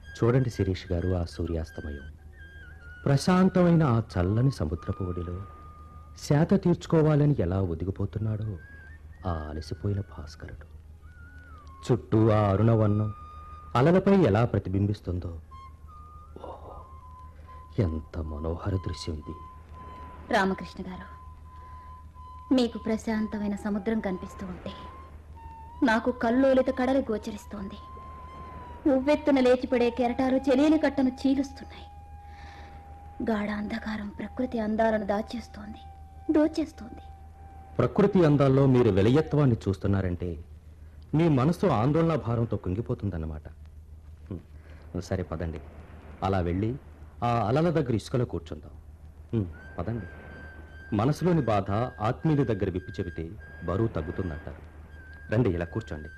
చూడండి శిరీష్ గారు ఆ సూర్యాస్తమయం ప్రశాంతమైన ఆ చల్లని సముద్రపు ఒడిలో శాత తీర్చుకోవాలని ఎలా ఒదిగిపోతున్నాడో ఆ అలసిపోయిన భాస్కరుడు చుట్టూ ఆ అరుణవన్నం అలలపై ఎలా ప్రతిబింబిస్తుందో ఓహో ఎంత మనోహర దృశ్యం ఇది రామకృష్ణ గారు మీకు ప్రశాంతమైన సముద్రం కనిపిస్తూ ఉంటే నాకు కల్లోలిత కడలి గోచరిస్తోంది ఉవ్వెత్తున లేచిపడే కెరటాలు చెలియని కట్టను చీలుస్తున్నాయి గాఢ అంధకారం ప్రకృతి అందాలను దాచేస్తోంది దోచేస్తోంది ప్రకృతి అందాల్లో మీరు వెలయత్వాన్ని చూస్తున్నారంటే మీ మనసు ఆందోళన భారంతో కుంగిపోతుందన్నమాట హ్మ్. సరే పదండి అలా వెళ్ళి ఆ అలల దగ్గర ఇసుకలో కూర్చుందాం హ్మ్, పదండి మనసులోని బాధ ఆత్మీయుల దగ్గర విప్పి చెబితే బరువు తగ్గుతుందంటారు రండి ఇలా కూర్చోండి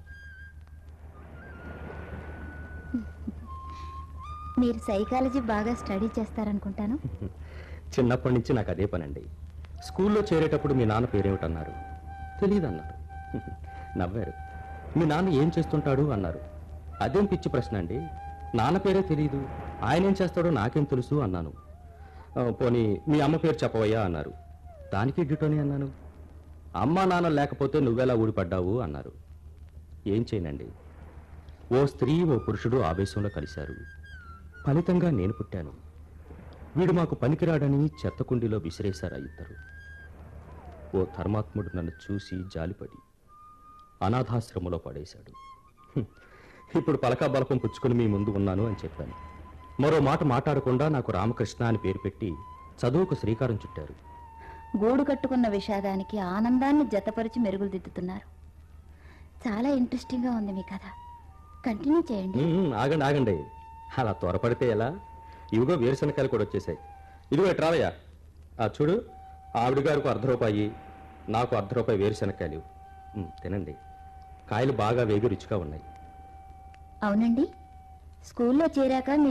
మీరు సైకాలజీ బాగా స్టడీ చేస్తారనుకుంటాను చిన్నప్పటి నుంచి నాకు అదే పనండి స్కూల్లో చేరేటప్పుడు మీ నాన్న పేరేమిటన్నారు తెలియదన్నారు నవ్వారు మీ నాన్న ఏం చేస్తుంటాడు అన్నారు అదేం పిచ్చి ప్రశ్న అండి నాన్న పేరే తెలియదు ఆయన ఏం చేస్తాడో నాకేం తెలుసు అన్నాను "ఆ, పోనీ మీ అమ్మ పేరు చెప్పవయ్యా అన్నారు దానికి డ్యూటోని అన్నాను అమ్మ నాన్న లేకపోతే నువ్వెలా ఊడిపడ్డావు అన్నారు ఏం చేయనండి ఓ స్త్రీ ఓ పురుషుడు ఆవేశంలో కలిశారు ఫలితంగా నేను పుట్టాను వీడు మాకు పనికిరాడని చెత్త కుండీలో విసిరేశారు ఆ ఇద్దరు ఓ ధర్మాత్ముడు నన్ను చూసి జాలిపడి అనాథాశ్రమంలో పడేశాడు హ్మ్. ఇప్పుడు పలకా బలపం పుచ్చుకుని మీ ముందు ఉన్నాను అని చెప్పాను మరో మాట మాట్లాడకుండా నాకు రామకృష్ణ అని పేరు పెట్టి చదువుకు శ్రీకారం చుట్టారు గూడు కట్టుకున్న విషాదానికి ఆనందాన్ని జతపరిచి మెరుగులు దిద్దుతున్నారు చాలా ఇంట్రెస్టింగ్గా ఉంది మీ కథ కంటిన్యూ చేయండి "ఉమ్, ఆగండి ఆగండి అలా త్వరపడితే ఎలా ఇవిగో వేరుశనకాయలు కూడా వచ్చేసాయి ఇదిగో ఎట్రావయ్యా ఆ చూడు ఆవిడ గారికి అర్ధ రూపాయి నాకు అర్ధ రూపాయి వేరుశనకాయలు ఉమ్, తినండి కాయలు బాగా వేగి రుచిగా ఉన్నాయి అవునండి స్కూల్లో చేరాక మీ